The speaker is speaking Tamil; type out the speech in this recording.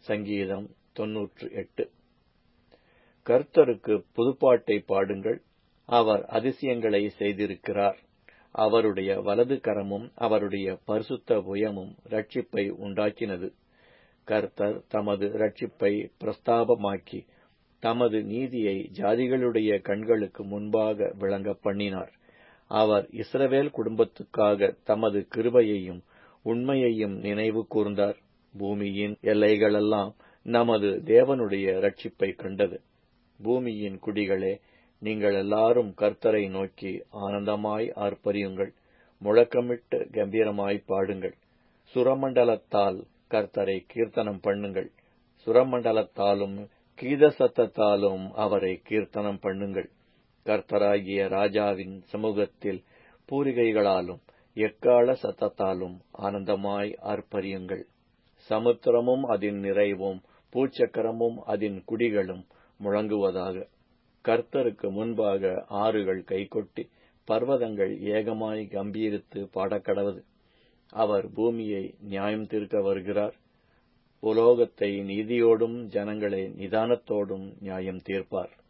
சங்கீதம் தொன்னூற்று எட்டு கர்த்தருக்கு புதுப்பாட்டை பாடுங்கள் அவர் அதிசயங்களை செய்திருக்கிறார் அவருடைய வலது கரமும் அவருடைய பரிசுத்த புயமும் ரட்சிப்பை உண்டாக்கினது கர்த்தர் தமது ரட்சிப்பை பிரஸ்தாபமாக்கி தமது நீதியை ஜாதிகளுடைய கண்களுக்கு முன்பாக விளங்க பண்ணினார் அவர் இஸ்ரவேல் குடும்பத்துக்காக தமது கிருபையையும் உண்மையையும் நினைவு கூர்ந்தார் பூமியின் எல்லைகளெல்லாம் நமது தேவனுடைய ரட்சிப்பை கண்டது பூமியின் குடிகளே நீங்கள் எல்லாரும் கர்த்தரை நோக்கி ஆனந்தமாய் ஆர்ப்பரியுங்கள் முழக்கமிட்டு கம்பீரமாய் பாடுங்கள் சுரமண்டலத்தால் கர்த்தரை கீர்த்தனம் பண்ணுங்கள் சுரமண்டலத்தாலும் கீத சத்தத்தாலும் அவரை கீர்த்தனம் பண்ணுங்கள் கர்த்தராகிய ராஜாவின் சமூகத்தில் பூரிகைகளாலும் எக்கால சத்தத்தாலும் ஆனந்தமாய் ஆர்ப்பரியுங்கள் சமுத்திரமும் அதன் நிறைவும் பூச்சக்கரமும் அதன் குடிகளும் முழங்குவதாக கர்த்தருக்கு முன்பாக ஆறுகள் கைகொட்டி பர்வதங்கள் ஏகமாய் கம்பீரித்து பாடக்கடவது அவர் பூமியை நியாயம் தீர்க்க வருகிறார் உலோகத்தை நீதியோடும் ஜனங்களை நிதானத்தோடும் நியாயம் தீர்ப்பார்